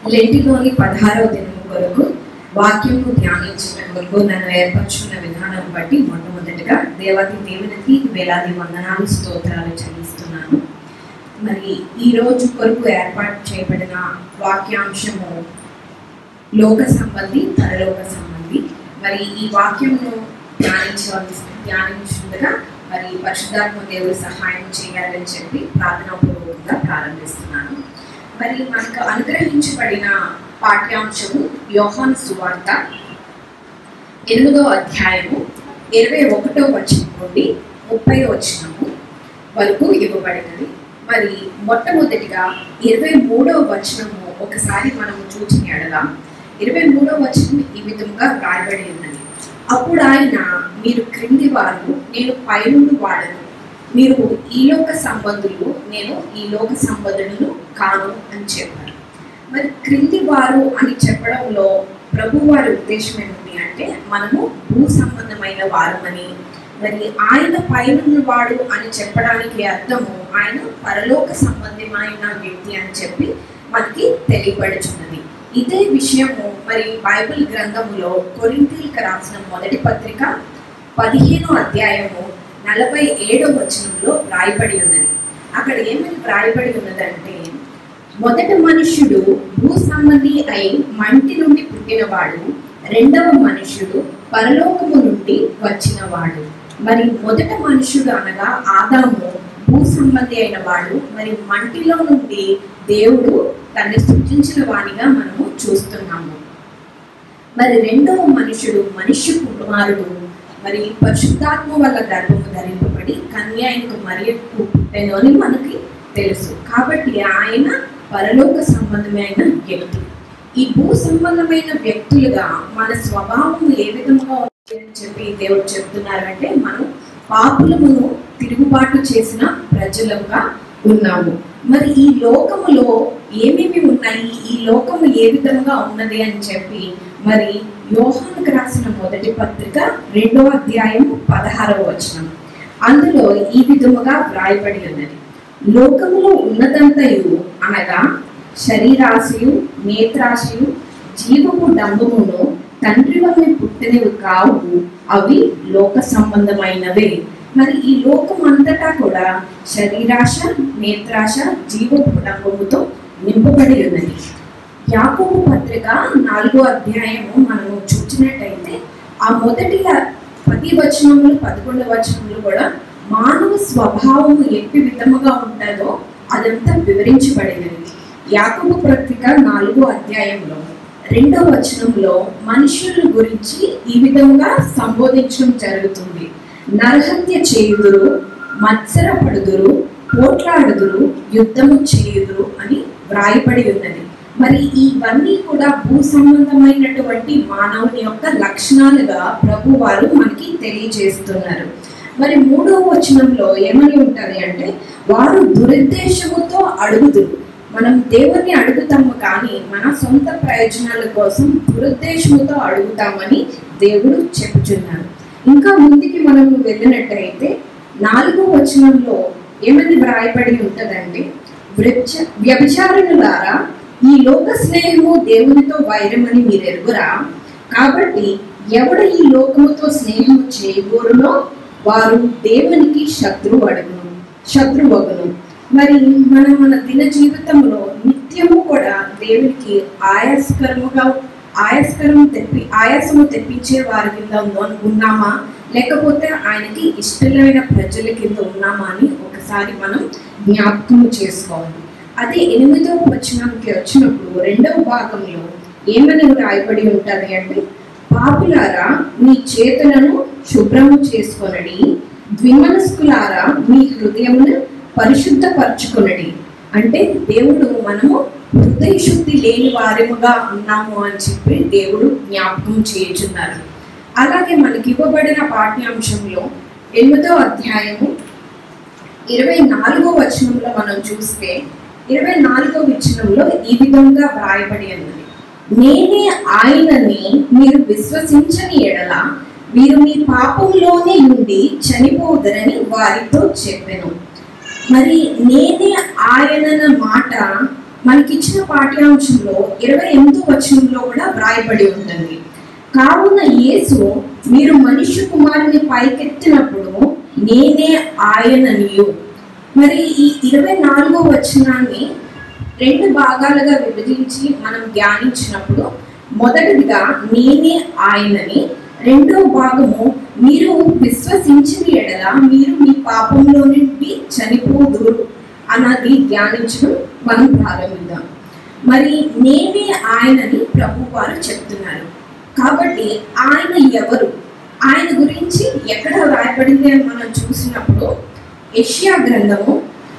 లెంటిలోని పదహారవ దినము కొరకు వాక్యము ధ్యానించడం కొరకు నన్ను ఏర్పరచుకున్న విధానం బట్టి మొట్టమొదటిగా దేవాది దేవునికి వేలాది వందనాలు స్తోత్రాలు చెల్లిస్తున్నాను మరి ఈ రోజు కొరకు ఏర్పాటు చేయబడిన వాక్యాంశము లోక సంబంధి పరలోక సంబంధి మరి ఈ వాక్యమును ధ్యానించవలసి ధ్యానించుండగా మరి పరిశుద్ధాత్మ దేవుడు సహాయం చేయాలని చెప్పి ప్రార్థనాపూర్వకంగా ప్రారంభిస్తున్నాను మరి మనకు అనుగ్రహించబడిన పాఠ్యాంశము యోహాన్ సువార్త ఎనిమిదో అధ్యాయము ఇరవై ఒకటో వచనం నుండి ముప్పై వచనము వరకు ఇవ్వబడినది మరి మొట్టమొదటిగా ఇరవై మూడో వచనము ఒకసారి మనము చూసిన ఎడగా ఇరవై మూడో వచనం ఈ విధంగా రాయబడి ఉన్నది అప్పుడు ఆయన మీరు క్రింది వారు నేను పైనుండి వాడను మీరు ఈ లోక సంబంధులు నేను ఈ లోక సంబంధులను కాను అని చెప్పారు మరి క్రింది వారు అని చెప్పడంలో ప్రభు వారి ఉద్దేశం ఏమిటి అంటే మనము భూ సంబంధమైన వారమని మరి ఆయన పైన వాడు అని చెప్పడానికి అర్థము ఆయన పరలోక సంబంధమైన వ్యక్తి అని చెప్పి మనకి తెలియబడుచున్నది ఇదే విషయము మరి బైబిల్ గ్రంథములో కొరింతీలకు రాసిన మొదటి పత్రిక పదిహేనో అధ్యాయము నలభై ఏడో వచనంలో వ్రాయబడి ఉన్నది అక్కడ ఏమని వ్రాయబడి ఉన్నదంటే మొదట మనుష్యుడు భూ సంబంధి అయి మంటి నుండి పుట్టినవాడు రెండవ మనుష్యుడు పరలోకము నుండి వచ్చినవాడు మరి మొదట మనుషుడు అనగా ఆదాము భూ సంబంధి అయిన వాడు మరి మంటిలో నుండి దేవుడు తన్ని సృష్టించిన వానిగా మనము చూస్తున్నాము మరి రెండవ మనుషుడు మనిషి కుమారుడు మరి పరిశుద్ధాత్మ వల్ల గర్భము ధరింపబడి కన్యాయకు మరియకు పుట్టెను అని మనకి తెలుసు కాబట్టి ఆయన పరలోక సంబంధమైన వ్యక్తి ఈ భూ సంబంధమైన వ్యక్తులుగా మన స్వభావం ఏ విధంగా ఉంది అని చెప్పి దేవుడు చెప్తున్నారంటే మనం పాపులమును తిరుగుబాటు చేసిన ప్రజలుగా ఉన్నాము మరి ఈ లోకములో ఏమేమి ఉన్నాయి ఈ లోకము ఏ విధంగా ఉన్నది అని చెప్పి మరి యోహానికి రాసిన మొదటి పత్రిక రెండో అధ్యాయం పదహారవ వచనం అందులో ఈ విధముగా వ్రాయబడి ఉన్నది లోకములో ఉన్నదంతయు అనగా శరీరాశయు నేత్రాశయు జీవము డంబమును తండ్రి వల్ల పుట్టినవి కావు అవి లోక సంబంధమైనవే మరి ఈ లోకం అంతటా కూడా శరీరాశ నేత్రాశ జీవపు డంబముతో నింపబడి ఉన్నది యాకోబు పత్రిక నాలుగో అధ్యాయము మనము చూసినట్టయితే ఆ మొదటి పది వచనములు పదకొండు వచనములు కూడా మానవ స్వభావము ఎట్టి విధముగా ఉంటుందో అదంతా వివరించబడినది యాకోబు పత్రిక నాలుగో అధ్యాయంలో రెండో వచనంలో మనుషుల గురించి ఈ విధంగా సంబోధించడం జరుగుతుంది నరహత్య చేయుదురు మత్సరపడుదురు పోట్లాడుదురు యుద్ధము చేయుదురు అని వ్రాయబడి ఉన్నది మరి ఇవన్నీ కూడా భూ సంబంధమైనటువంటి మానవుని యొక్క లక్షణాలుగా ప్రభు వారు మనకి తెలియజేస్తున్నారు మరి మూడవ వచనంలో ఏమని ఉంటుంది అంటే వారు దురుద్దేశముతో అడుగుదురు మనం దేవుణ్ణి అడుగుతాము కానీ మన సొంత ప్రయోజనాల కోసం దురుద్దేశముతో అడుగుతామని దేవుడు చెప్పుచున్నారు ఇంకా ముందుకి మనం వెళ్ళినట్టయితే నాలుగో వచనంలో ఏమని వ్రాయబడి ఉంటుందంటే వ్యభిచారులారా ఈ లోక స్నేహము దేవునితో వైరమని మీరు ఎరుగురా కాబట్టి ఎవడు ఈ లోకముతో స్నేహము చేయకూరునో వారు దేవునికి శత్రువు అడుగును శత్రువగును మరి మనం మన దిన జీవితంలో నిత్యము కూడా దేవునికి ఆయాస్కరముగా ఆయాస్కరం తెప్పి ఆయాసము తెప్పించే వారి కింద ఉన్నామా లేకపోతే ఆయనకి ఇష్టమైన ప్రజల కింద ఉన్నామా అని ఒకసారి మనం జ్ఞాపకం చేసుకోవాలి అదే ఎనిమిదవ వచనానికి వచ్చినప్పుడు రెండవ భాగంలో ఏమని రాయబడి ఉంటుంది అంటే పాపులారా మీ చేతులను శుభ్రము చేసుకొనడి ద్విమనస్కులారా మీ హృదయమును పరిశుద్ధపరచుకొనడి అంటే దేవుడు మనము హృదయ శుద్ధి లేని వారముగా ఉన్నాము అని చెప్పి దేవుడు జ్ఞాపకం చేయుచున్నారు అలాగే మనకి ఇవ్వబడిన పాఠ్యాంశంలో ఎనిమిదో అధ్యాయము ఇరవై నాలుగో వచనంలో మనం చూస్తే ఇరవై నాలుగో వచనంలో ఈ విధంగా వ్రాయబడి ఉన్నది నేనే ఆయనని మీరు విశ్వసించని ఎడల మీరు మీ పాపంలోనే ఉండి చనిపోదరని వారితో చెప్పాను మరి నేనే ఆయనన్న మాట మనకిచ్చిన పాఠ్యాంశంలో ఇరవై ఎనిమిదో వచనంలో కూడా వ్రాయబడి ఉంటుంది కావున యేసు మీరు మనుష్య కుమారుని పైకెత్తినప్పుడు నేనే ఆయననియు మరి ఈ ఇరవై నాలుగో వచనాన్ని రెండు భాగాలుగా విభజించి మనం ధ్యానించినప్పుడు మొదటిదిగా నేనే ఆయనని రెండో భాగము మీరు విశ్వసించిన ఎడల మీరు మీ పాపంలో నుండి చనిపోదురు అన్నది ధ్యానించడం మనం ప్రారంభిద్దాం మరి నేనే ఆయనని ప్రభు వారు చెప్తున్నారు కాబట్టి ఆయన ఎవరు ఆయన గురించి ఎక్కడ రాయబడింది అని మనం చూసినప్పుడు యెషయా గ్రంథము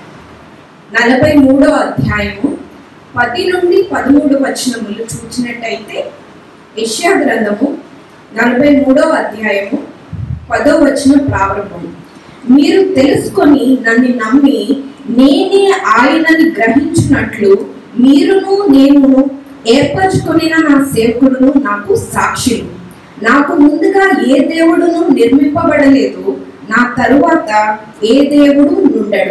నలభై మూడో అధ్యాయము పది నుండి పదమూడు వచనములు చూసినట్టయితే యెషయా గ్రంథము నలభై మూడో అధ్యాయము పదో వచనం ప్రారంభం మీరు తెలుసుకొని నన్ను నమ్మి నేనే ఆయనని గ్రహించినట్లు మీరును నేనును ఏర్పరచుకొనిన నా సేవకుడును నాకు సాక్షులు నాకు ముందుగా ఏ దేవుడును నిర్మింపబడలేదు నా తరువాత ఏ దేవుడు నుండడు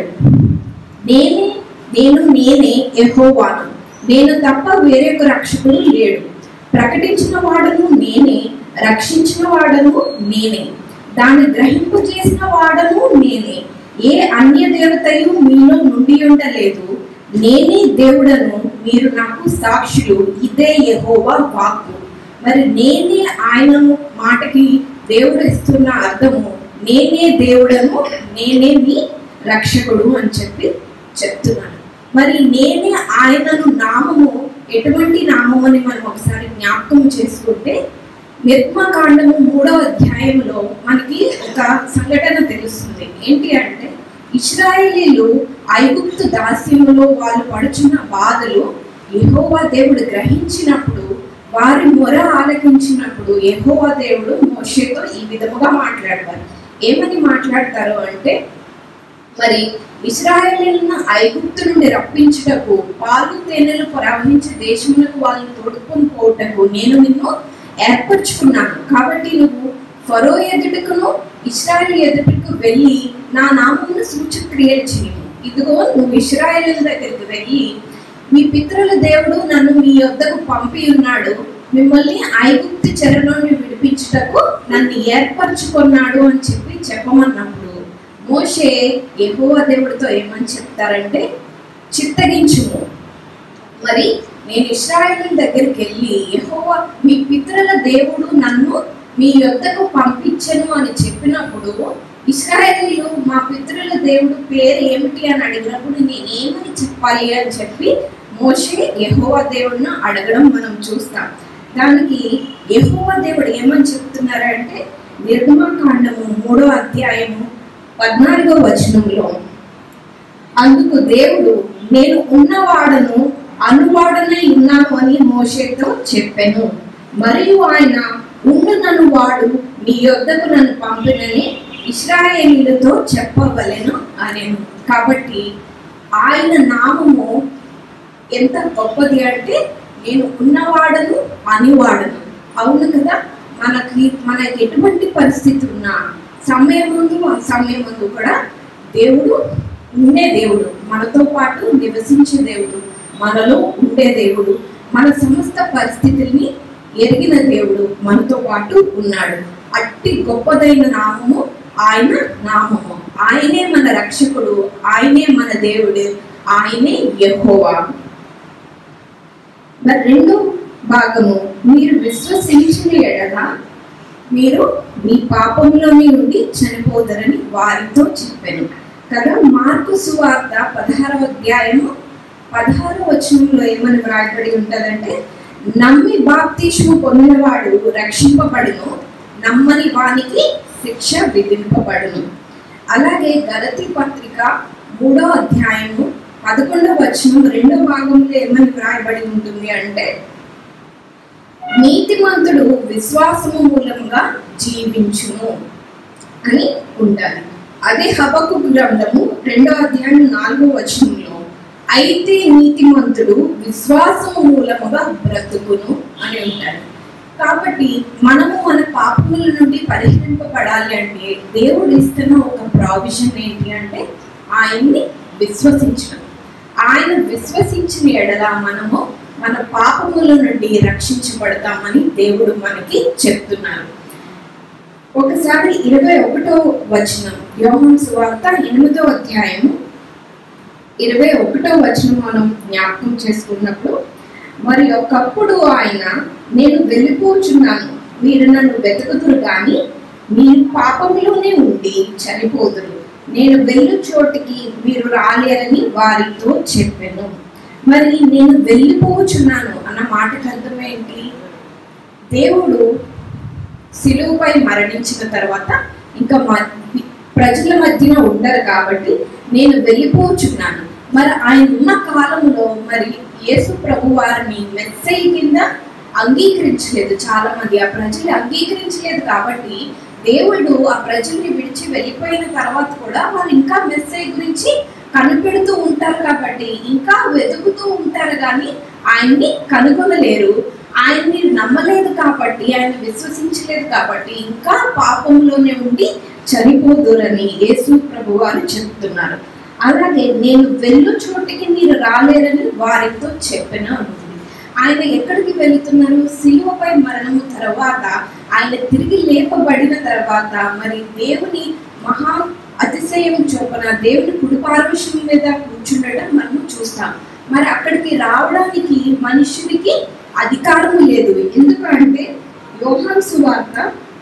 నేనే నేను నేనే యెహోవాను నేను తప్ప వేరే ఒక రక్షకుడు లేడు ప్రకటించిన వాడను నేనే రక్షించిన వాడను నేనే దాన్ని గ్రహింపు చేసిన వాడను నేనే ఏ అన్య దేవతయు మీలో నుండి ఉండలేదు నేనే దేవుడను మీరు నాకు సాక్షులు ఇదే యెహోవా వాక్కు మరి నేనే ఆయన మాటకి దేవుడు ఇస్తున్న అర్థము నేనే దేవుడను నేనే మీ రక్షకుడు అని చెప్పి చెప్తున్నాను మరి నేనే ఆయనను నామము ఎటువంటి నామం అని మనం ఒకసారి జ్ఞాపకం చేసుకుంటే నిర్మకాండము మూడవ అధ్యాయంలో మనకి ఒక సంఘటన తెలుస్తుంది ఏంటి అంటే ఇస్రాయేలీలు ఐగుప్తు దాస్యములో వాళ్ళు పడుచున్న బాధలు యెహోవా దేవుడు గ్రహించినప్పుడు వారి మొర ఆలకించినప్పుడు యెహోవా దేవుడు మోషేతో ఈ విధముగా మాట్లాడతారు ఏమని మాట్లాడతారు అంటే మరి ఇస్రాయేలీలను ఐగుప్తు నుండి రప్పించుటకు పాలు తేనెలు ప్రవహించే దేశములకు వాళ్ళని తోడుకొని పోవటకు నేను నిన్ను ఏర్పరచుకున్నాను కాబట్టి నువ్వు ఫరో ఎదుటకును ఇస్రాయేల్ ఎదుటకు వెళ్ళి నా నామమును సూచక్రియలు చేయము ఇదిగో నువ్వు ఇస్రాయేల్ దగ్గరికి వెళ్ళి మీ పితరుల దేవుడు నన్ను మీ యొద్దకు పంపి ఉన్నాడు మిమ్మల్ని ఐగుప్తు చెరలోని విడిపించుటకు నన్ను ఏర్పరచుకున్నాడు అని చెప్పి చెప్పమన్నప్పుడు మోషే యెహోవా దేవుడితో ఏమని చెప్తారంటే చిత్తగించుము మరి నేను ఇస్రాయేల్ దగ్గరికి వెళ్ళి యెహోవా మీ పితరుల దేవుడు నన్ను మీ యొద్దకు పంపించను అని చెప్పినప్పుడు ఇస్రాయేలీలు మా పితరుల దేవుడు పేరు ఏమిటి అని అడిగినప్పుడు నేనేమని చెప్పాలి అని చెప్పి మోషే యెహోవా దేవుడిని అడగడం మనం చూస్తాం దానికి యెహోవా దేవుడు ఏమని చెప్తున్నారంటే నిర్గమకాండము మూడో అధ్యాయము పద్నాలుగో వచనంలో అందుకు దేవుడు నేను ఉన్నవాడను అనువాడనై ఉన్నాను అని మోషేతో చెప్పాను మరియు ఆయన ఉండునను వాడు మీ యొద్దకు నన్ను పంపినని ఇస్రాయేలీలతో చెప్పవలెను అనేను కాబట్టి ఆయన నామము ఎంత గొప్పది అంటే నేను ఉన్నవాడను అనివాడను అవును కదా మనకి మనకి ఎటువంటి పరిస్థితి ఉన్నా సమయం ముందు ఆ సమయం ముందు కూడా దేవుడు ఉండే దేవుడు మనతో పాటు నివసించే దేవుడు మనలో ఉండే దేవుడు మన సమస్త పరిస్థితుల్ని ఎరిగిన దేవుడు మనతో పాటు ఉన్నాడు అట్టి గొప్పదైన నామము ఆయన నామము ఆయనే మన రక్షకుడు ఆయనే మన దేవుడు ఆయనే యెహోవా మరి రెండో భాగము మీరు విశ్వసించిన ఎడల మీరు మీ పాపంలోనే ఉండి చనిపోదరని వారితో చెప్పాను కదా మార్కు సువార్త పదహారవ అధ్యాయము పదహారవ వచనంలో ఏమని వ్రాయబడి ఉంటుందంటే నమ్మి బాప్తిష్ము పొందినవాడు రక్షింపబడును నమ్మని వానికి శిక్ష విధింపబడును అలాగే గలతి పత్రిక మూడో అధ్యాయము పదకొండవ వచనం రెండో భాగంలో ఏమని వ్రాయబడి ఉంటుంది అంటే నీతిమంతుడు విశ్వాసము మూలంగా జీవించును అని ఉంటారు అదే హబకు గ్రంథము రెండో అధ్యాయం నాలుగో వచనంలో అయితే నీతిమంతుడు విశ్వాసము మూలముగా బ్రతుకును అని ఉంటారు కాబట్టి మనము మన పాపముల నుండి పరిహరింపబడాలి అంటే దేవుడు ఇస్తున్న ఒక ప్రావిజన్ ఏంటి అంటే ఆయన్ని విశ్వసించడం ఆయన విశ్వసించిన ఎడల మనము మన పాపముల నుండి రక్షించబడతామని దేవుడు మనకి చెప్తున్నారు ఒకసారి ఇరవై ఒకటో వచనం యోహన్ సువార్త ఎనిమిదో అధ్యాయము ఇరవై ఒకటో వచనం మనం జ్ఞాపకం చేసుకున్నప్పుడు మరి ఒకప్పుడు ఆయన నేను వెళ్ళిపోచున్నాను మీరు నన్ను వెతుకుతురు కానీ మీరు పాపంలోనే ఉండి చనిపోదురు నేను వెళ్ళు చోటికి మీరు రాలేరని వారితో చెప్పాను మరి నేను వెళ్ళిపోచున్నాను అన్న మాటకు అర్థం ఏంటి దేవుడు శిలువుపై మరణించిన తర్వాత ఇంకా మ- ప్రజల మధ్యన ఉండరు కాబట్టి నేను వెళ్ళిపోచున్నాను మరి ఆయన ఉన్న కాలంలో మరి యేసు ప్రభు వారిని మెస్సై కింద అంగీకరించలేదు చాలా మంది ఆ ప్రజలు అంగీకరించలేదు కాబట్టి దేవుడు ఆ ప్రజల్ని విడిచి వెళ్ళిపోయిన తర్వాత కూడా వాళ్ళు ఇంకా మెస్సై గురించి కనిపెడుతూ ఉంటారు కాబట్టి ఇంకా వెతుకుతూ ఉంటారు కానీ ఆయన్ని కనుగొనలేరు ఆయన్ని నమ్మలేదు కాబట్టి ఆయన విశ్వసించలేదు కాబట్టి ఇంకా పాపంలోనే ఉండి చనిపోదురని యేసు ప్రభు వారు చెప్తున్నారు అలాగే నేను వెళ్ళు చోటికి మీరు రాలేరని వారితో చెప్పిన ఉంది ఆయన ఎక్కడికి వెళుతున్నారు శిలువపై మరణము తర్వాత ఆయన తిరిగి లేపబడిన తర్వాత మరి దేవుని మహా అతిశయం చొప్పున దేవుని కుడిపార్వశం మీద కూర్చుండటం మనం చూస్తాం మరి అక్కడికి రావడానికి మనుషునికి అధికారం లేదు ఎందుకంటే యోహాన్ సువార్త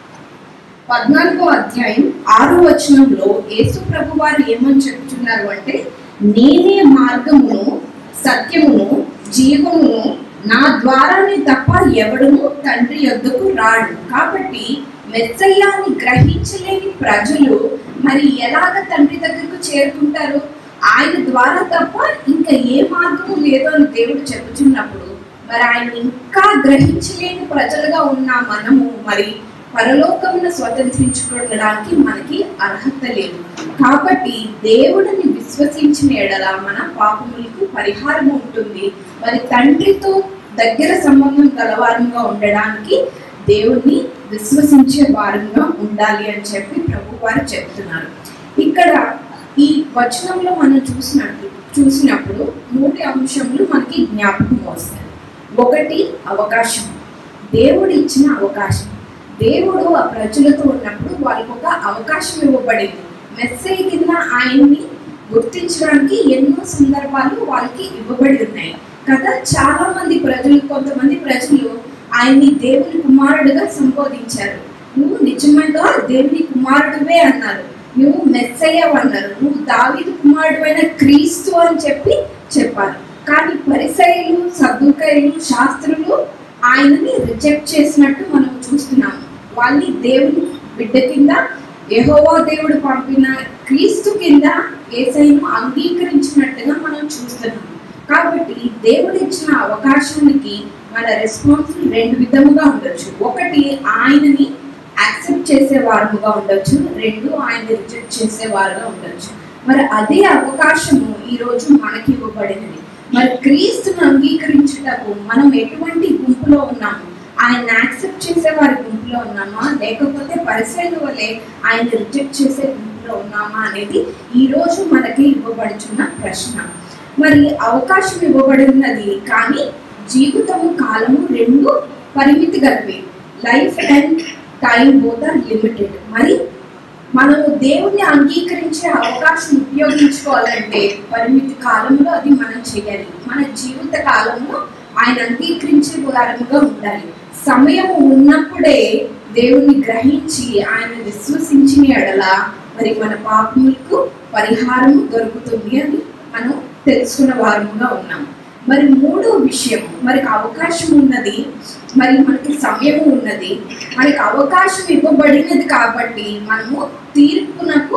పద్నాలుగో అధ్యాయం ఆరో వచనంలో యేసు ప్రభు వారు ఏమని చెప్తున్నారు అంటే నేనే మార్గమును సత్యమును జీవమును నా ద్వారానే తప్ప ఎవడును తండ్రి యొద్దకు రాడు కాబట్టి మెస్సయ్యాన్ని గ్రహించలేని ప్రజలు మరి ఎలాగ తండ్రి దగ్గరకు చేరుకుంటారు ఆయన ద్వారా తప్ప ఇంకా ఏ మార్గము లేదు అని దేవుడు చెబుతున్నప్పుడు మరి ఆయన ఇంకా గ్రహించలేని ప్రజలుగా ఉన్న మనము మరి పరలోకమును స్వతంత్రించుకోవడానికి మనకి అర్హత లేదు కాబట్టి దేవుడిని విశ్వసించిన ఎడల మన పాపములకు పరిహారం ఉంటుంది మరి తండ్రితో దగ్గర సంబంధం గలవారంగా ఉండడానికి దేవుణ్ణి విశ్వసించే వారంగా ఉండాలి అని చెప్పి ప్రభు వారు చెప్తున్నారు ఇక్కడ ఈ వచనంలో మనం చూసినట్టు చూసినప్పుడు మూడు అంశములు మనకి జ్ఞాపకం వస్తాయి ఒకటి అవకాశం దేవుడు ఇచ్చిన అవకాశం దేవుడు ఆ ప్రజలతో ఉన్నప్పుడు వాళ్ళకు ఒక అవకాశం ఇవ్వబడింది మెస్సై కింద ఆయన్ని గుర్తించడానికి ఎన్నో సందర్భాలు వాళ్ళకి ఇవ్వబడి ఉన్నాయి కదా చాలా మంది ప్రజలు కొంతమంది ప్రజలు ఆయన్ని దేవుని కుమారుడుగా సంబోధించారు నువ్వు నిజంగా దేవుని కుమారుడువే అన్నారు నువ్వు మెస్సయ్య అన్నారు నువ్వు దావీదు కుమారుడు క్రీస్తు అని చెప్పి చెప్పారు కానీ పరిసయులు సద్దుకయులు శాస్త్రులు ఆయనని రిజెక్ట్ చేసినట్టు మనం చూస్తున్నాము వాళ్ళని దేవుని బిడ్డ కింద యెహోవా దేవుడు పంపిన క్రీస్తు కింద ఏసైను అంగీకరించినట్టుగా మనం చూస్తున్నాము కాబట్టి దేవుడు ఇచ్చిన అవకాశానికి మన రెస్పాన్స్ రెండు విధముగా ఉండొచ్చు ఒకటి ఆయనని యాక్సెప్ట్ చేసే వారముగా ఉండొచ్చు రెండు ఆయన రిజెక్ట్ చేసే వారుగా ఉండొచ్చు మరి అదే అవకాశము ఈ రోజు మనకి ఇవ్వబడినది మరి క్రీస్తును అంగీకరించుటకు మనం ఎటువంటి గుంపులో ఉన్నాము ఆయన యాక్సెప్ట్ చేసే వారి గుంపులో ఉన్నామా లేకపోతే పరిశైలు వల్లే ఆయన రిజెక్ట్ చేసే గుంపులో ఉన్నామా అనేది ఈ రోజు మనకి ఇవ్వబడుచున్న ప్రశ్న మరి అవకాశం ఇవ్వబడి ఉన్నది కానీ జీవితము కాలము రెండు పరిమితి గలవి life and time both are limited మరి మనము దేవుణ్ణి అంగీకరించే అవకాశం ఉపయోగించుకోవాలంటే పరిమితి కాలంలో అది మనం చేయాలి మన జీవిత కాలంలో ఆయన అంగీకరించే వారముగా ఉండాలి సమయం ఉన్నప్పుడే దేవుణ్ణి గ్రహించి ఆయన విశ్వసించిన ఎడల మరి మన పాపములకు పరిహారం దొరుకుతుంది అని మనం తెలుసుకున్న వారముగా ఉన్నాం మరి మూడో విషయం మనకి అవకాశం ఉన్నది మరి మనకి సమయం ఉన్నది మనకి అవకాశం ఇవ్వబడినది కాబట్టి మనము తీర్పునకు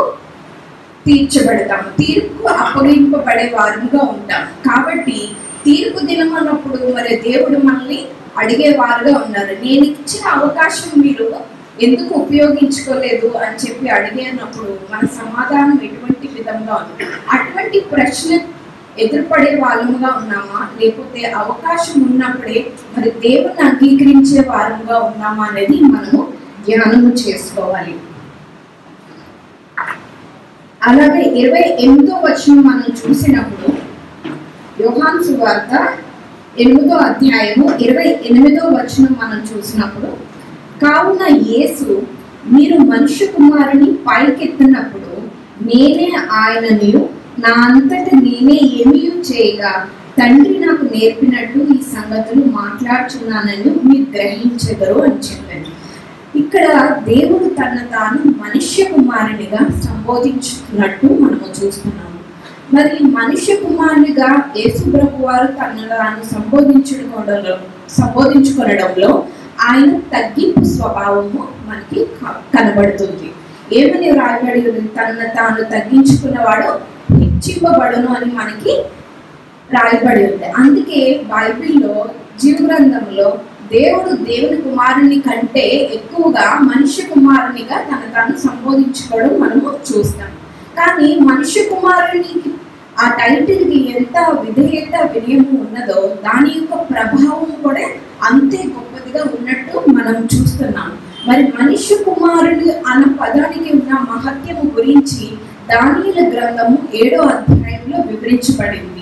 తీర్చబడతాము తీర్పు అప్పగింపబడే వారుగా ఉంటాం కాబట్టి తీర్పు దినం అన్నప్పుడు మరి దేవుడు మనల్ని అడిగే వారుగా ఉన్నారు నేను ఇచ్చిన అవకాశం మీరు ఎందుకు ఉపయోగించుకోలేదు అని చెప్పి అడిగినప్పుడు మన సమాధానం ఎటువంటి విధంగా ఉంది అటువంటి ప్రశ్న ఎదురుపడే వాళ్ళముగా ఉన్నామా లేకపోతే అవకాశం ఉన్నప్పుడే మరి దేవుని అంగీకరించే వారముగా ఉన్నామా అనేది మనము ధ్యానము చేసుకోవాలి అలాగే ఇరవై ఎనిమిదో వచనం మనం చూసినప్పుడు యోహాన్ సువార్త ఎనిమిదో అధ్యాయము ఇరవై ఎనిమిదో వచనం మనం చూసినప్పుడు కావున యేసు మీరు మనుష్య కుమారుని పైకెత్తినప్పుడు నేనే ఆయనని నా అంతట నేనే ఏమీ చేయగా తండ్రి నాకు నేర్పినట్టు ఈ సంగతులు మాట్లాడుచున్నానని మీరు గ్రహించగరు అని చెప్పాను ఇక్కడ దేవుడు తన తాను మనుష్య కుమారునిగా సంబోధించుతున్నట్టు మనము చూస్తున్నాము మరి మనుష్య కుమారునిగా యేసు ప్రభు వారు తనను తాను సంబోధించుకోవడంలో సంబోధించుకోవడంలో ఆయన తగ్గింపు స్వభావము మనకి క- కనబడుతుంది ఏమని రాయబడి ఉంది తనను తాను తగ్గించుకున్నవాడు హెచ్చింపబడును అని మనకి రాయబడి ఉంది అందుకే బైబిల్లో జీవ గ్రంథంలో దేవుడు దేవుని కుమారుని కంటే ఎక్కువగా మనుష్య కుమారునిగా తన తాను సంబోధించుకోవడం మనము చూస్తాం కానీ మనుష్య కుమారునికి ఆ టైటిల్కి ఎంత విధేయత వినయము ఉన్నదో దాని యొక్క ప్రభావం కూడా అంతే గొప్పదిగా ఉన్నట్టు మనం చూస్తున్నాం మరి మనుష్య కుమారుడు అన్న పదానికి ఉన్న మహత్యము గురించి దానిల గ్రంథము ఏడో అధ్యాయంలో వివరించబడింది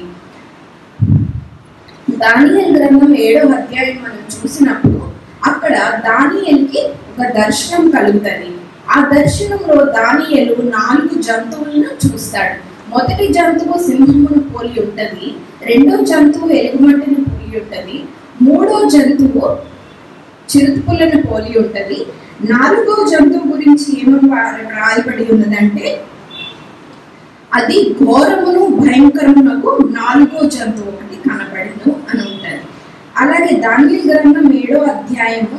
దానియల్ గ్రంథం ఏడో అధ్యాయం మనం చూసినప్పుడు అక్కడ దానియల్కి ఒక దర్శనం కలుగుతుంది ఆ దర్శనంలో దానియలు నాలుగు జంతువులను చూస్తాడు మొదటి జంతువు సింహమును పోలి ఉంటది రెండో జంతువు ఎలుగుబంటిని పోలి ఉంటది మూడో జంతువు చిరుతుపులను పోలి ఉంటది నాలుగో జంతువు గురించి ఏమని రా- రాయబడి ఉన్నదంటే అది ఘోరమును భయంకరమునకు నాలుగో జంతువు ఒకటి కనబడింది అని ఉంటది అలాగే దాని గ్రంథం ఏడో అధ్యాయము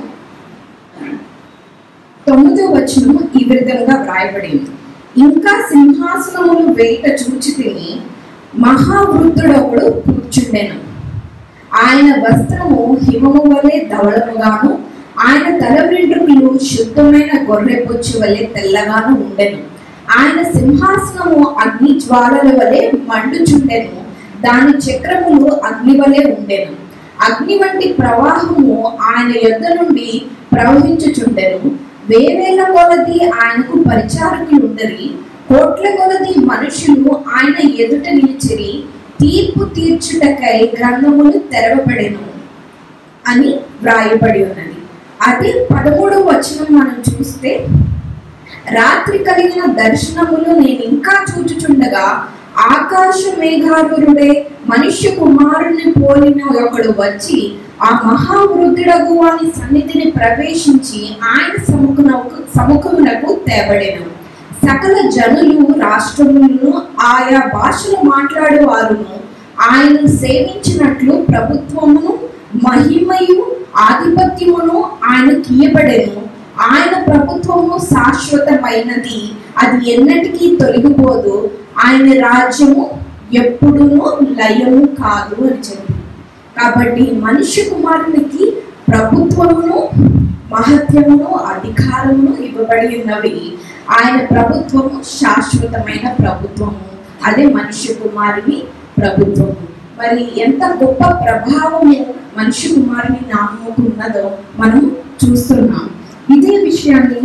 తొమ్మిదో వచనము ఈ విధంగా వ్రాయబడింది ఇంకా సింహాసనములు వేట చూచి తిని మహావృద్ధుడొకడు కూర్చుండెను ఆయన వస్త్రము హిమము వలె ధవళముగాను ఆయన తల వెంట్రుకలు శుద్ధమైన గొర్రె బొచ్చు వలె తెల్లగాను ఉండెను ఆయన సింహాసనము అగ్ని జ్వాలల వలె మండుచుండెను దాని చక్రములు అగ్ని వలె ఉండెను అగ్ని వంటి ప్రవాహము ఆయన యొద్ద నుండి ప్రవహించుచుండెను వేవేల కొలది ఆయనకు పరిచారకులు ఉండరి కోట్ల కొలది మనుషులు ఆయన ఎదుట నిలిచిరి తీర్పు తీర్చుటకై గ్రంథములు తెరవబడెను అని వ్రాయబడి ఉన్నది అదే పదమూడవ వచనం మనం చూస్తే రాత్రి కలిగిన దర్శనములు నేను ఇంకా చూచుచుండగా ఆకాశ మేఘారుడే మనుష్య కుమారుని పోలిన ఒకడు వచ్చి ఆ మహావృద్ధుడగు వాని సన్నిధిని ప్రవేశించి ఆయన సముఖమునకు సముఖమునకు తేబడెను సకల జనులు రాష్ట్రములను ఆయా భాషలు మాట్లాడేవారును ఆయనను సేవించినట్లు ప్రభుత్వమును మహిమయు ఆధిపత్యమును ఆయన కీయబడెను ఆయన ప్రభుత్వము శాశ్వతమైనది అది ఎన్నటికీ తొలగిపోదు ఆయన రాజ్యము ఎప్పుడునూ లయము కాదు అని చెప్పి కాబట్టి మనుష్య కుమారునికి ప్రభుత్వమును మహత్యమును అధికారమును ఇవ్వబడి ఉన్నవి ఆయన ప్రభుత్వము శాశ్వతమైన ప్రభుత్వము అదే మనుష్య కుమారుని ప్రభుత్వము మరి ఎంత గొప్ప ప్రభావము మనుష్య కుమారుని నామముకు ఉన్నదో మనం చూస్తున్నాం ఇదే విషయాన్ని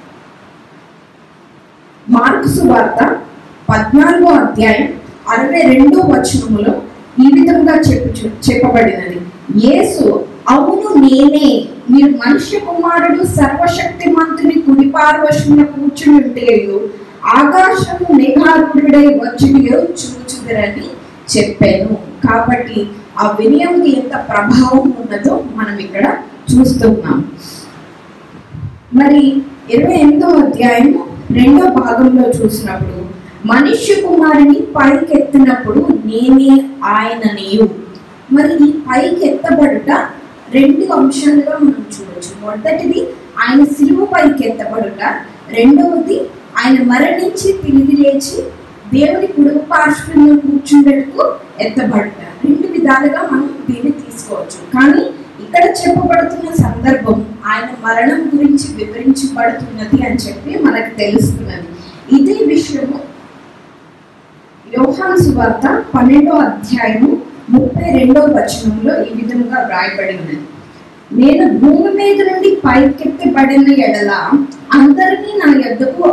మార్కు సువార్త పద్నాలుగో అధ్యాయం అరవై రెండో వచనములో ఈ విధంగా చెప్పు చెప్పబడినది యేసు అవును నేనే మీరు మనుష్య కుమారుడు సర్వశక్తి మంతుని కుడి పార్వశమున కూర్చుని ఉంటేయు ఆకాశము మేఘారుడై వచ్చినయో చూచుదరని చెప్పాను కాబట్టి ఆ వినయంకి ఎంత ప్రభావం ఉన్నదో మనం ఇక్కడ చూస్తున్నాం మరి ఇరవై ఎనిమిదో అధ్యాయము రెండో భాగంలో చూసినప్పుడు మనుష్య కుమారుని పైకి ఎత్తినప్పుడు నేనే ఆయననియు మరి ఈ పైకి ఎత్తబడుట రెండు అంశాలుగా మనం చూడొచ్చు మొదటిది ఆయన సిలువ పైకి ఎత్తబడుట రెండవది ఆయన మరణించి తిరిగి లేచి దేవుని కుడుగు పార్శ్వంలో కూర్చుండటకు ఎత్తబడుట రెండు విధాలుగా మనం దీన్ని తీసుకోవచ్చు కానీ ఇక్కడ చెప్పబడుతున్న సందర్భం ఆయన మరణం గురించి వివరించబడుతున్నది అని చెప్పి మనకు తెలుస్తున్నది ఇదే విషయము యోహాను సువార్త పన్నెండో అధ్యాయము ముప్పై రెండో వచనంలో ఈ విధంగా వ్రాయబడి ఉన్నది నేను భూమి మీద నుండి పైకెత్తబడిన ఎడల అందరినీ నా యొద్దకు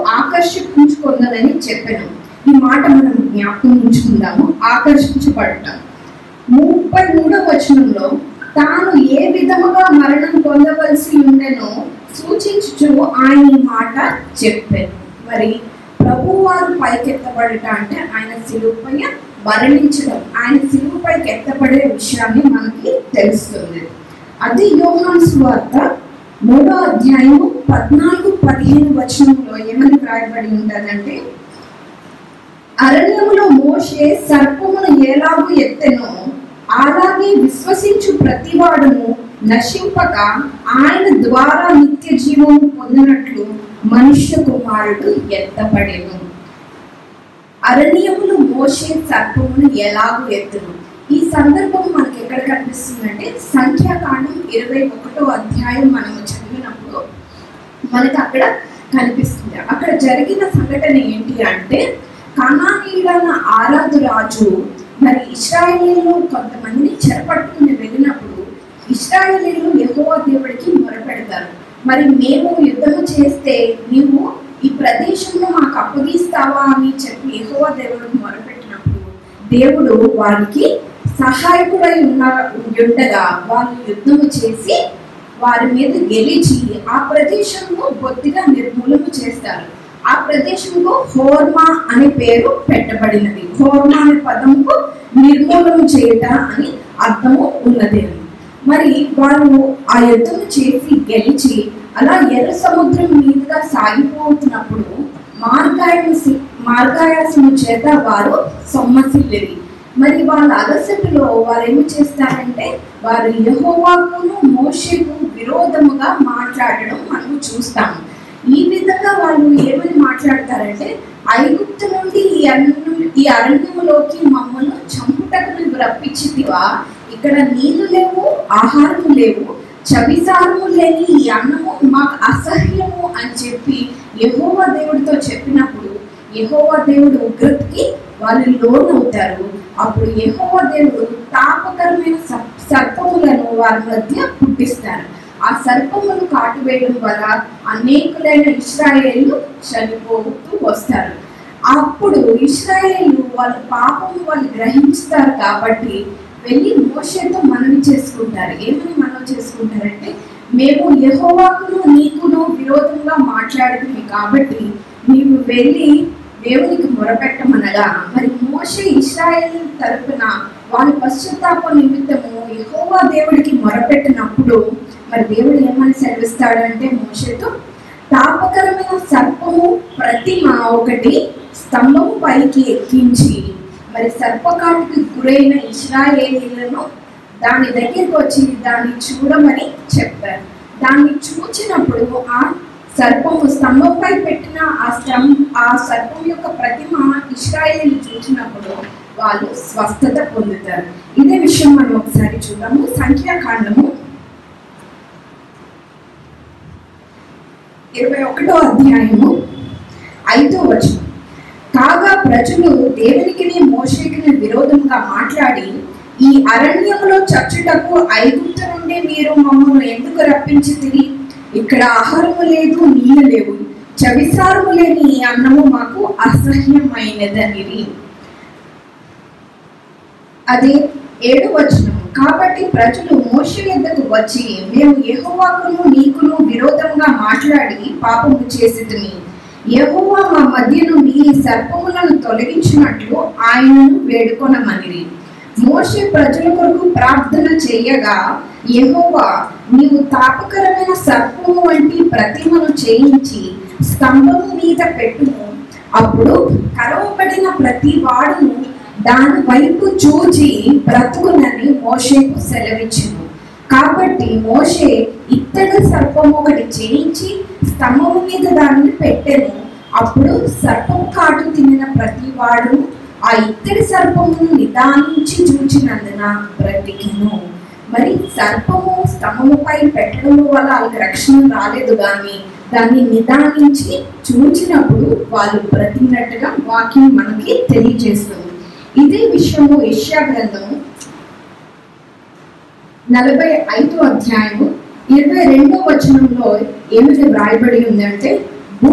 ఆకర్షించుకుందని చెప్పాను ఈ మాట మనం జ్ఞాపకం ఉంచుకుందాము ఆకర్షించబడటం ముప్పై మూడవ వచనంలో తాను ఏ విధముగా మరణం పొందవలసి ఉండెనో సూచించుచు ఆయన ఈ మాట చెప్పాను మరి ప్రభువారు పైకెత్తబడట అంటే ఆయన సిలువుపై మరణించడం ఆయన సిలువుపైకి ఎత్తబడే విషయాన్ని మనకి తెలుస్తుంది అది యోహాన్ సువార్త మూడో అధ్యాయము పద్నాలుగు పదిహేను వచనంలో ఏమని రాయబడి ఉంటుందంటే అరణ్యములో మోషే సర్పమును ఎలాగూ ఎత్తెనో అలాగే విశ్వసించు ప్రతివాడును నశింపక ఆయన ద్వారా నిత్య జీవము పొందినట్లు మనుష్య కుమారుడు ఎత్తబడెను అరణ్యములు మోసే సర్పమును ఎలాగూ ఎత్తును ఈ సందర్భం మనకి ఎక్కడ కనిపిస్తుందంటే సంఖ్యాకాండం ఇరవై ఒకటో అధ్యాయం మనము చదివినప్పుడు మనకి అక్కడ కనిపిస్తుంది అక్కడ జరిగిన సంఘటన ఏంటి అంటే కణానీయుడన్న ఆరాధు రాజు మరి ఇస్రాయేలీలు కొంతమందిని చెరపట్టుకుని వెళ్ళినప్పుడు ఇస్రాయేలీలు యెహోవా దేవుడికి మొరపెడతారు మరి మేము యుద్ధము చేస్తే నీవు ఈ ప్రదేశంలో మాకు అప్పగిస్తావా అని చెప్పి యెహోవా దేవుడికి మొరపెట్టినప్పుడు దేవుడు వారికి సహాయకుడై ఉన్న ఉండగా వాళ్ళు యుద్ధము చేసి వారి మీద గెలిచి ఆ ప్రదేశంలో బొత్తిగా నిర్మూలన చేస్తారు ఆ ప్రదేశంలో హోర్మా అనే పేరు పెట్టబడినది హోర్మా అనే పదముకు నిర్మూలన చేయట అని అర్థము ఉన్నది మరి వారు ఆ యుద్ధం చేసి గెలిచి అలా ఎర్ర సముద్రం మీదుగా సాగిపోతున్నప్పుడు మార్గాయసి మార్గాయాసము చేత వారు సొమ్మసిల్లిరి మరి వాళ్ళ అలసటలో వారు ఏమి చేస్తారంటే వారు యహోవాకును మోషకు విరోధముగా మాట్లాడడం మనం చూస్తాము ఈ విధంగా వాళ్ళు ఏమని మాట్లాడతారంటే ఐగుప్తు నుండి ఈ అరణ్యం ఈ అరణ్యములోకి మమ్మల్ని చంపుటకు నువ్వు రప్పించితివా ఇక్కడ నీళ్లు లేవు ఆహారము లేవు చవిసారము లేని ఈ అన్నము మాకు అసహ్యము అని చెప్పి యహోవా దేవుడితో చెప్పినప్పుడు యహోవా దేవుడు ఉగ్రతకి వాళ్ళు లోనవుతారు అప్పుడు యహోవా దేవుడు తాపకరమైన సర్ప- సర్పములను వారి మధ్య పుట్టిస్తారు ఆ సర్పములు కాటువేయడం వల్ల అనేకులైన ఇస్రాయేళ్లు చనిపోతూ వస్తారు అప్పుడు ఇస్రాయేలు వాళ్ళ పాపం వాళ్ళు గ్రహించుతారు కాబట్టి వెళ్ళి మోషతో మనవి చేసుకుంటారు ఏమని మనవి చేసుకుంటారంటే మేము యెహోవాకును నీకును విరోధంగా మాట్లాడుతుంది కాబట్టి నీవు వెళ్ళి దేవునికి మొరపెట్టమనగా మరి మోషే ఇస్రాయేల్ తరపున వాళ్ళ పశ్చాత్తాప నిమిత్తము యెహోవా దేవుడికి మొరపెట్టినప్పుడు మరి దేవుడు ఏమని సెలవిస్తాడంటే మోషతో తాపకరమైన సర్పము ప్రతిమ ఒకటి స్తంభము పైకి ఎక్కించి మరి సర్పకాటికి గురైన ఇస్రాయేలీలను దాని దగ్గరికి వచ్చి దాన్ని చూడమని చెప్పారు దాన్ని చూచినప్పుడు ఆ సర్పము స్తంభంపై పెట్టిన ఆ స్తం ఆ సర్పం యొక్క ప్రతిమ ఇస్రాయేలీలు చూసినప్పుడు వాళ్ళు స్వస్థత పొందుతారు ఇదే విషయం మనం ఒకసారి చూద్దాము సంఖ్యాకాండము ఇరవై ఒకటో అధ్యాయము ఐదో వచనం కాగా ప్రజలు దేవునికి మోషేకిని విరోధంగా మాట్లాడి ఈ అరణ్యములో చచ్చుటకు ఐగుప్తు నుండి మీరు మమ్మల్ని ఎందుకు రప్పించి తిరిగి ఇక్కడ ఆహారము లేదు నీళ్ళు లేవు చవిసారము లేని ఈ అన్నము మాకు అసహ్యమైనదని అదే ఏడు వచనం కాబట్టి ప్రజలు మోష యొద్దకు వచ్చి మేము యెహోవాకును నీకును విరోధంగా మాట్లాడి పాపము చేసితిమి యెహోవా మా మధ్య నుండి ఈ సర్పములను తొలగించినట్లు ఆయనను వేడుకొనమనిరి మోషే ప్రజల కొరకు ప్రార్థన చేయగా యెహోవా నీవు తాపకరమైన సర్పము వంటి ప్రతిమను చేయించి స్తంభము మీద పెట్టుము అప్పుడు కరవబడిన ప్రతి వాడును దాని వైపు చూచి బ్రతుకునని మోషేకు సెలవిచ్చును కాబట్టి మోషే ఇత్తడి సర్పం ఒకటి చేయించి స్తంభము మీద దానిని పెట్టెను అప్పుడు సర్పం కాటు తినిన ప్రతి వాడు ఆ ఇత్తడి సర్పమును నిదానించి చూచినందున బ్రతికిను మరి సర్పము స్తంభముపై పెట్టడం వల్ల వాళ్ళకి రక్షణ రాలేదు కానీ దాన్ని నిదానించి చూచినప్పుడు వాళ్ళు బ్రతికినట్టుగా వాక్యం మనకి తెలియజేస్తుంది ఇదే విషయము యెషయా గ్రంథము నలభై ఐదో అధ్యాయము ఇరవై రెండో వచనంలో ఏమిటి వ్రాయబడి ఉందంటే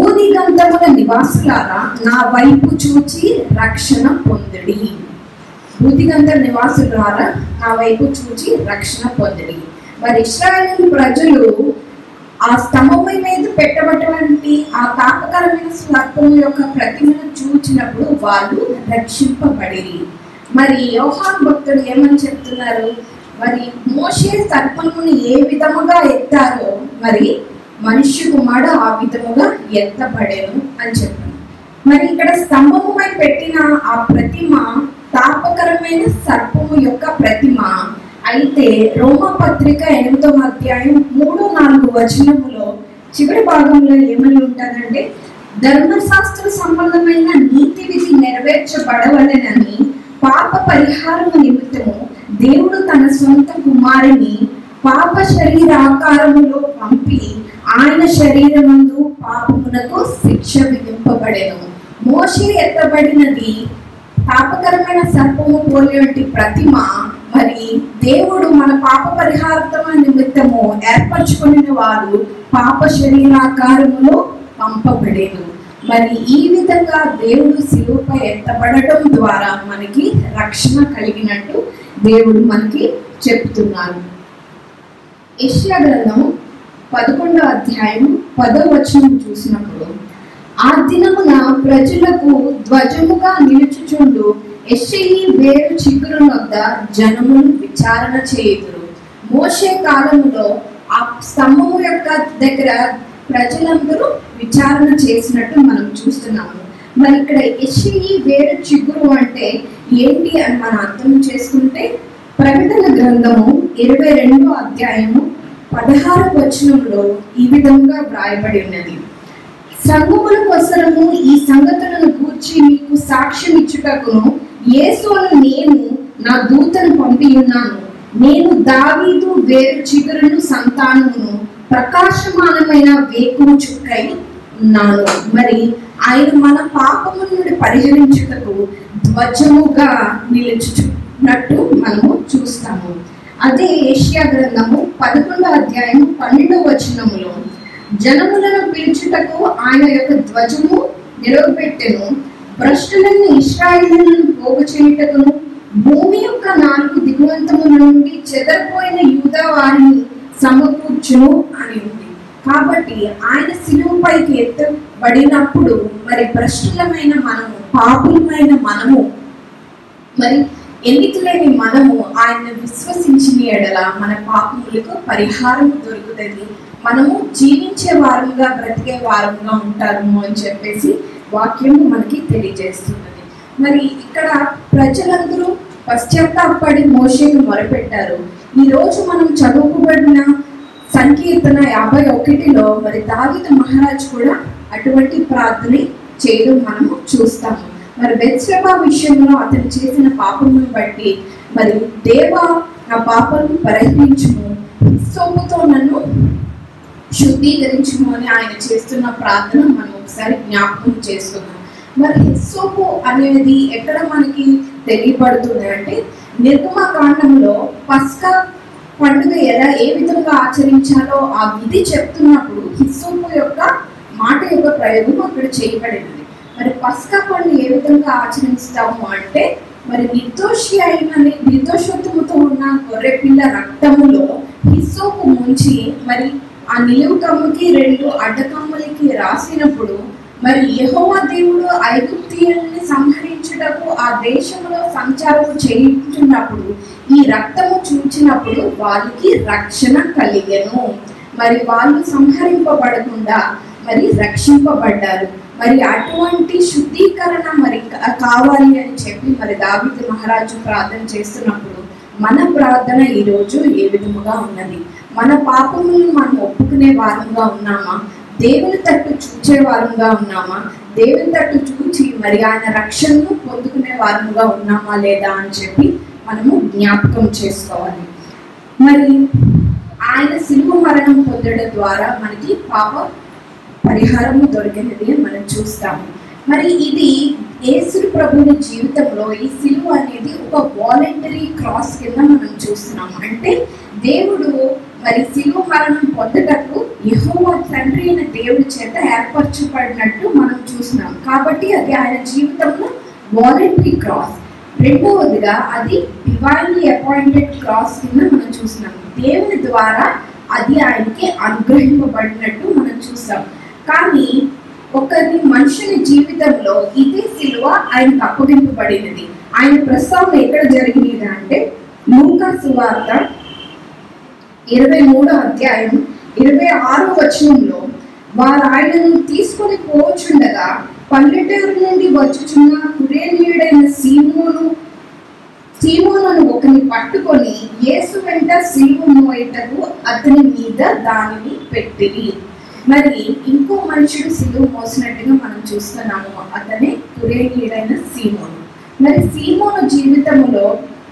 భూదిగంతముల నివాసులారా నా వైపు చూచి రక్షణ పొందుడి భూతిగంధ నివాసులు ద్వారా నా వైపు చూచి రక్షణ పొందిరి మరి ఇస్రాయేల్ ప్రజలు ఆ స్తంభం మీద పెట్టబడినటువంటి ఆ తాపకరమైన స్వర్గం యొక్క ప్రతిమను చూచినప్పుడు వాళ్ళు రక్షింపబడిరి మరి యోహాన్ భక్తుడు ఏమని చెప్తున్నారు మరి మోషే సర్పమును ఏ విధముగా ఎత్తారో మరి మనిషి కుమారుడు ఆ విధముగా ఎత్తబడేను అని చెప్పారు మరి ఇక్కడ స్తంభముపై పెట్టిన ఆ ప్రతిమ తాపకరమైన సర్పము యొక్క ప్రతిమ అయితే రోమా పత్రిక ఎనిమిదో అధ్యాయం మూడు నాలుగు వచనములో చివరి భాగంలో ఏమని ఉంటుందంటే ధర్మశాస్త్ర సంబంధమైన నీతి విధి నెరవేర్చబడవలెనని పాప పరిహారం నిమిత్తము దేవుడు తన సొంత కుమారుని పాప శరీరాకారములో పంపి ఆయన శరీరమందు పాపమునకు శిక్ష విధింపబడెను మోషే ఎత్తబడినది పాపకరమైన సర్పము పోలేటి ప్రతిమ మరి దేవుడు మన పాప పరిహారతమ నిమిత్తము ఏర్పరచుకుని వారు పాప శరీరాకారములో పంపబడేను మరి ఈ విధంగా దేవుడు శిలువపై ఎత్తబడటం ద్వారా మనకి రక్షణ కలిగినట్టు దేవుడు మనకి చెప్తున్నారు యెషయా గ్రంథం పదకొండో అధ్యాయం పదో వచనం చూసినప్పుడు ఆ దినమున ప్రజలకు ధ్వజముగా నిలుచుచుండు ఎషయి వేరు చిగురు వద్ద జనమును విచారణ చేయుదురు మోషే కాలములో ఆ స్తంభము యొక్క దగ్గర ప్రజలందరూ విచారణ చేసినట్టు మనం చూస్తున్నాము మరి ఇక్కడ ఎషయి వేరు చిగురు అంటే ఏంటి అని మనం అర్థం చేసుకుంటే ప్రకటన గ్రంథము ఇరవై రెండో అధ్యాయము పదహారు వచనంలో ఈ విధంగా వ్రాయబడి ఉన్నది సంగముల కోసరము ఈ సంగతులను కూర్చి మీకు సాక్ష్యం ఇచ్చుటకును యేసును నేను నా దూతను పంపి ఉన్నాను నేను దావీదు వేరు చిగురును సంతానమును ప్రకాశమానమైన వేకువ చుక్కై ఉన్నాను మరి ఆయన మన పాపము నుండి పరిహరించుటకు ధ్వజముగా నిలుచుచున్నట్టు మనము చూస్తాము అదే ఏషియా గ్రంథము పదకొండో అధ్యాయం పన్నెండవ వచనములో జనములను పిలుచుటకు ఆయన యొక్క ధ్వజము నిలవబెట్టెను భ్రష్టులను ఇస్రాయిలను పోగు చేయుటకును భూమి యొక్క నాలుగు దిగువంతముల నుండి చెదరిపోయిన యూదా వారిని సమకూర్చును అని ఉంది కాబట్టి ఆయన శిలువపైకి ఎత్తబడినప్పుడు మరి భ్రష్టులమైన మనము పాపులమైన మనము మరి ఎన్నిక లేని మనము ఆయన విశ్వసించిన ఎడల మన పాపములకు పరిహారం దొరుకుతుంది మనము జీవించే వారంగా బ్రతికే వారంగా ఉంటాము అని చెప్పేసి వాక్యము మనకి తెలియజేస్తున్నది మరి ఇక్కడ ప్రజలందరూ పశ్చాత్తాపడి మోషేను మొరపెట్టారు ఈ రోజు మనం చదువుకోబడిన సంకీర్తన యాభై ఒకటిలో మరి దావిద మహారాజ్ కూడా అటువంటి ప్రార్థన చేయడం మనము చూస్తాము మరి బెత్సెబా విషయంలో అతను చేసిన పాపమును బట్టి మరి దేవ నా పాపను పరిహరించుము సోముతో నన్ను శుద్ధీకరించుము అని ఆయన చేస్తున్న ప్రార్థన మనం ఒకసారి జ్ఞాపకం చేసుకున్నాం మరి హిస్సోపు అనేది ఎక్కడ మనకి తెలియబడుతుంది అంటే నిర్గమకాండంలో పస్కా పండుగ ఎలా ఏ విధంగా ఆచరించాలో ఆ విధి చెప్తున్నప్పుడు హిస్సోపు యొక్క మాట యొక్క ప్రయోగం అక్కడ చేయబడినది మరి పస్కా పండుగ ఏ విధంగా ఆచరిస్తాము అంటే మరి నిర్దోషి అయిన నిర్దోషత్వముతో ఉన్న గొర్రెపిల్ల రక్తములో హిస్సోపు ముంచి మరి ఆ నిలువు కమ్ముకి రెండు అడ్డకమ్ములకి రాసినప్పుడు మరి యెహోవా దేవుడు ఐగుప్తీయుల్ని సంహరించుటకు ఆ దేశంలో సంచారం చేయించున్నప్పుడు ఈ రక్తము చూచినప్పుడు వాళ్ళకి రక్షణ కలిగెను మరి వాళ్ళు సంహరింపబడకుండా మరి రక్షింపబడ్డారు మరి అటువంటి శుద్ధీకరణ మరి కా- కావాలి అని చెప్పి మరి దావిది మహారాజు ప్రార్థన చేస్తున్నప్పుడు మన ప్రార్థన ఈరోజు ఏ విధముగా ఉన్నది మన పాపములను మనం ఒప్పుకునే వారంగా ఉన్నామా దేవుని తట్టు చూచే వారంగా ఉన్నామా దేవుని తట్టు చూచి మరి ఆయన రక్షణను పొందుకునే వారంగా ఉన్నామా లేదా అని చెప్పి మనము జ్ఞాపకం చేసుకోవాలి మరి ఆయన సిలువ మరణం పొందడం ద్వారా మనకి పాప పరిహారము దొరికినది అని మనం చూస్తాము మరి ఇది యేసు ప్రభుని జీవితంలో ఈ సిలువ అనేది ఒక వాలంటరీ క్రాస్ కింద మనం చూస్తున్నాము అంటే దేవుడు మరి సిలువ మరణం పొందటకు యెహోవా తండ్రి అయిన దేవుడి చేత ఏర్పరచబడినట్టు మనం చూస్తున్నాం కాబట్టి అది ఆయన జీవితంలో వాలంటరీ క్రాస్ రెండవదిగా అది డివైన్లీ అపాయింటెడ్ క్రాస్ కింద మనం చూస్తున్నాం దేవుని ద్వారా అది ఆయనకి అనుగ్రహింపబడినట్టు మనం చూస్తాం కానీ ఒకరి మనుషుని జీవితంలో ఇదే సిలువ ఆయనకు అప్పగింపబడినది ఆయన ప్రస్తావన ఎక్కడ జరిగినది అంటే లూకా సువార్త ఇరవై మూడో అధ్యాయం ఇరవై ఆరో వచనంలో వారు ఆయనను తీసుకొని పోచుండగా పల్లెటూరు నుండి వచ్చుచున్న కురేనీయుడైన సీమోను సీమోను ఒకని పట్టుకొని యేసు వెంట సిలువ మోయటకు అతని మీద దానిని పెట్టిరి మరి ఇంకో మనుషుడు సిలువ మోసినట్టుగా మనం చూస్తున్నాము అతనే కురేనీయుడైన సీమోను మరి సీమోను జీవితంలో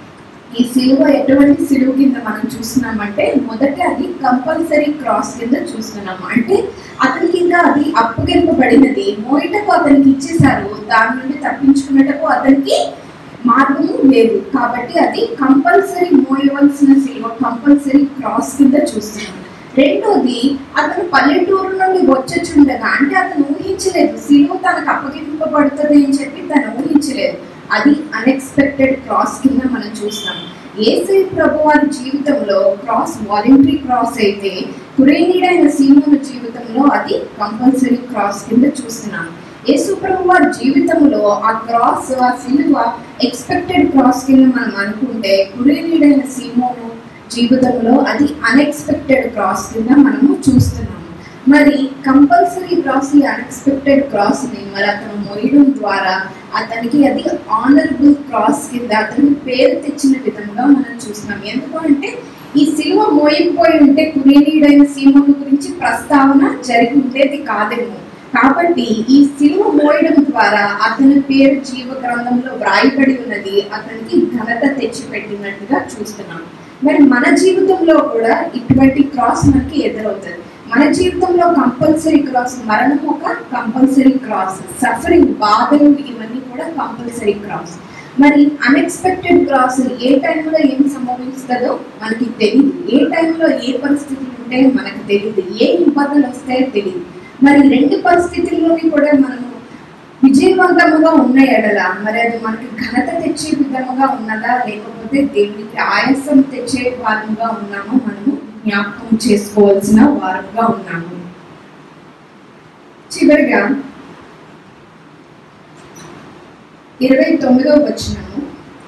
ఈ సిలువ ఎటువంటి సిలువ కింద మనం చూస్తున్నామంటే మొదట అది కంపల్సరీ క్రాస్ కింద చూస్తున్నాము అంటే అతనికి ఇంకా అది అప్పగింపబడినది మోయటకు అతనికి ఇచ్చేశారు దాని నుండి తప్పించుకున్నటకు అతనికి మార్గము లేదు కాబట్టి అది కంపల్సరీ మోయవలసిన సిలువ కంపల్సరీ క్రాస్ కింద చూస్తున్నాం రెండోది అతను పల్లెటూరు నుండి వచ్చుచుండగా అంటే అతను ఊహించలేదు సిలువ తనకు అప్పగింపబడుతుంది అని చెప్పి తను ఊహించలేదు అది అన్ఎక్స్పెక్టెడ్ క్రాస్ కింద మనం చూస్తాం ఏసై ప్రభు వారి జీవితంలో క్రాస్ వాలంటరీ క్రాస్ అయితే కురేనీడైన సీమోను జీవితంలో అది కంపల్సరీ క్రాస్ కింద చూస్తున్నాం యేసు ప్రభు వారి జీవితంలో ఆ క్రాస్ ఆ సిలువ ఎక్స్పెక్టెడ్ క్రాస్ కింద మనం అనుకుంటే కురేనీడైన సీమోను జీవితంలో అది అన్ఎక్స్పెక్టెడ్ క్రాస్ కింద మనము చూస్తున్నాము మరి కంపల్సరీ క్రాస్ ఈ అన్ఎక్స్పెక్టెడ్ క్రాస్ ని మరి అతను మోయడం ద్వారా అతనికి అది ఆనరబుల్ క్రాస్ కింద అతనికి పేరు తెచ్చిన విధంగా మనం చూస్తున్నాం ఎందుకు అంటే ఈ సిలువ మోయకపోయి ఉంటే కురేనీయుడైన సీమోను గురించి ప్రస్తావన జరిగి ఉండేది కాదేమో కాబట్టి ఈ సిలువ మోయడం ద్వారా అతని పేరు జీవ గ్రంథంలో వ్రాయబడి ఉన్నది అతనికి ఘనత తెచ్చిపెట్టినట్టుగా చూస్తున్నాం మరి మన జీవితంలో కూడా ఇటువంటి క్రాస్ మనకి ఎదురవుతుంది మన జీవితంలో కంపల్సరీ క్రాస్ మరణం ఒక కంపల్సరీ క్రాస్ సఫరింగ్ బాధలు ఇవన్నీ కూడా కంపల్సరీ క్రాస్ మరి అన్ఎక్స్పెక్టెడ్ క్రాస్ ఏ టైంలో ఏం సంభవిస్తుందో మనకి తెలియదు ఏ టైంలో ఏ పరిస్థితులు ఉంటాయో మనకు తెలియదు ఏ ఇబ్బందులు వస్తాయో తెలియదు మరి రెండు పరిస్థితుల్లోని కూడా మనము విజయవంతముగా ఉన్న ఎడల మరి అది మనకి ఘనత తెచ్చే విధముగా ఉన్నదా లేకపోతే దేవునికి ఆయాసం తెచ్చే వారముగా ఉన్నామో మనము జ్ఞాపకం చేసుకోవాల్సిన వారముగా ఉన్నాము చివరిగా ఇరవై తొమ్మిదవ వచనము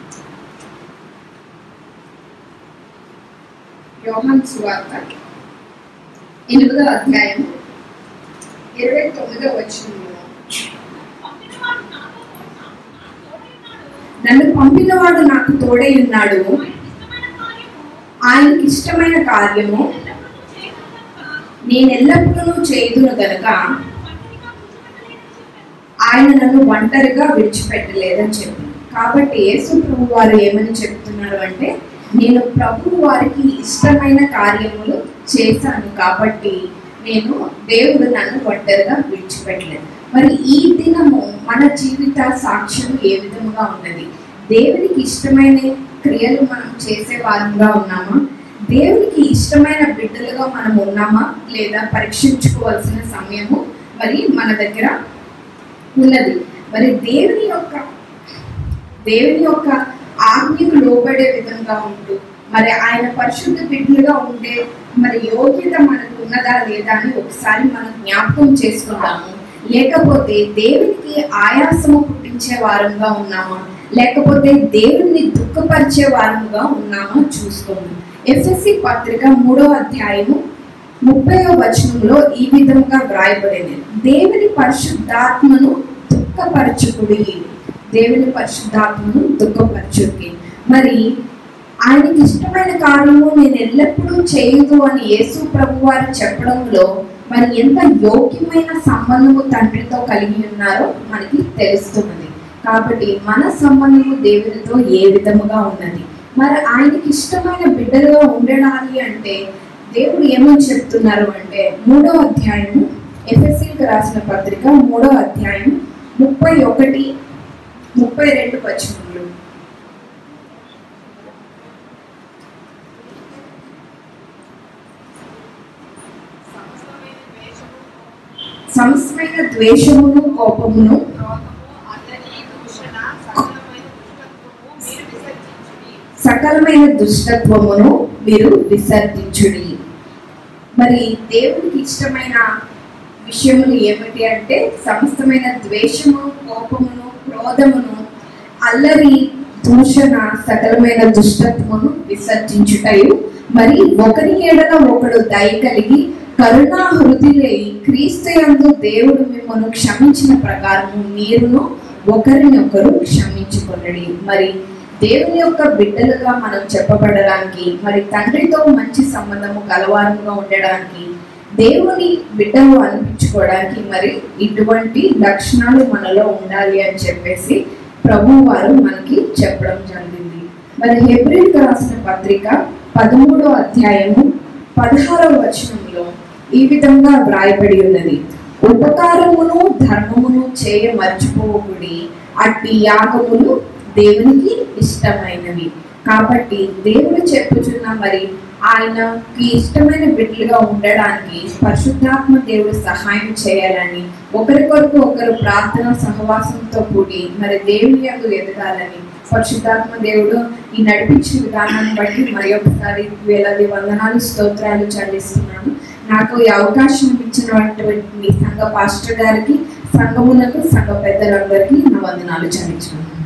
యోహాన్ సువార్త ఎనిమిదో అధ్యాయం ఇరవై తొమ్మిదో వచనంలో నన్ను పంపినవాడు నాకు తోడై ఉన్నాడు ఆయనకి ఇష్టమైన కార్యము నేను ఎల్లప్పుడూ చేయుదును గనుక ఆయన నన్ను ఒంటరిగా విడిచిపెట్టలేదని చెప్పి కాబట్టి యేసు ప్రభు వారు ఏమని చెప్తున్నారు అంటే నేను ప్రభు వారికి ఇష్టమైన కార్యములు చేశాను కాబట్టి నేను దేవుడు నన్ను ఒంటరిగా విడిచిపెట్టలేదు మరి ఈ దినము మన జీవిత సాక్ష్యం ఏ విధముగా ఉన్నది దేవునికి ఇష్టమైన క్రియలు మనం చేసే వారంగా ఉన్నామా దేవునికి ఇష్టమైన బిడ్డలుగా మనం ఉన్నామా లేదా పరీక్షించుకోవాల్సిన సమయము మరి మన దగ్గర ఉన్నది మరి దేవుని యొక్క దేవుని యొక్క ఆజ్ఞకు లోబడే విధంగా ఉంటూ మరి ఆయన పరిశుద్ధ బిడ్డలుగా ఉండే మరి యోగ్యత మనకు ఉన్నదా లేదా అని ఒకసారి మనం జ్ఞాపకం చేసుకుందాము లేకపోతే దేవునికి ఆయాసము పుట్టించే వారంగా ఉన్నామా లేకపోతే దేవుణ్ణి దుఃఖపరిచే వారముగా ఉన్నామా చూసుకోండి ఎఫ్ఎస్సి పత్రిక మూడో అధ్యాయము ముప్పైవ వచనంలో ఈ విధంగా వ్రాయబడింది దేవుని పరిశుద్ధాత్మను దుఃఖపరచుకుడి దేవుని పరిశుద్ధాత్మను దుఃఖపరచుకి మరి ఆయనకి ఇష్టమైన కార్యము నేను ఎల్లప్పుడూ చేయదు అని యేసు ప్రభు వారు చెప్పడంలో మరి ఎంత యోగ్యమైన సంబంధము తండ్రితో కలిగి ఉన్నారో మనకి తెలుస్తున్నది కాబట్టి మన సంబంధము దేవునితో ఏ విధముగా ఉన్నది మరి ఆయనకి ఇష్టమైన బిడ్డలుగా ఉండడాలి అంటే దేవుడు ఏమని చెప్తున్నారు అంటే మూడో అధ్యాయము ఎఫ్ఎస్సీకి రాసిన పత్రిక మూడో అధ్యాయం ముప్పై ఒకటి ముప్పై రెండు వచనములు సమస్తమైన ద్వేషమును కోపమును క్రోధము, అల్లరి, దూషణ, సకలమైన దుష్టత్వము సకలమైన దుష్టత్వమును మీరు విసర్జించుడి మరి దేవునికి ఇష్టమైన విషయములు ఏమిటి అంటే సమస్తమైన ద్వేషము కోపమును క్రోధమును అల్లరి దూషణ సకలమైన దుష్టత్వమును విసర్జించుటయు మరి ఒకరి ఎడల ఒకడు దయ కలిగి కరుణా హృదయులై క్రీస్తు యందు దేవుడు మిమ్మల్ని క్షమించిన ప్రకారము మీరును ఒకరిని ఒకరు క్షమించుకొనడి మరి దేవుని యొక్క బిడ్డలుగా మనం చెప్పబడడానికి మరి తండ్రితో మంచి సంబంధము కలవారుగా ఉండడానికి దేవుని బిడ్డలు అనిపించుకోవడానికి మరి ఇటువంటి లక్షణాలు మనలో ఉండాలి అని చెప్పేసి ప్రభు వారు మనకి చెప్పడం జరిగింది మరి హెబ్రిల్కి రాసిన పత్రిక పదమూడో అధ్యాయము పదహారవ వచనంలో ఈ విధంగా వ్రాయబడి ఉన్నది ఉపకారమును ధర్మమును చేయ మర్చిపోకుడి అట్టి యాగములు దేవునికి ఇష్టమైనవి కాబట్టి దేవుడు చెప్పుచున్న మరి ఆయనకి ఇష్టమైన బిడ్డలుగా ఉండడానికి పరిశుద్ధాత్మ దేవుడు సహాయం చేయాలని ఒకరికొరకు ఒకరు ప్రార్థన సహవాసంతో కూడి మరి దేవుని యందు ఎదగాలని పరిశుద్ధాత్మ దేవుడు ఈ నడిపించిన విధానాన్ని బట్టి మరి ఒకసారి వేలాది వందనాలు స్తోత్రాలు చెల్లిస్తున్నాను నాకు ఈ అవకాశం ఇచ్చినటువంటి సంఘ పాస్టర్ గారికి సంఘములకు సంఘ పెద్దలందరికీ నా వందనాలు చెల్లించుకున్నాను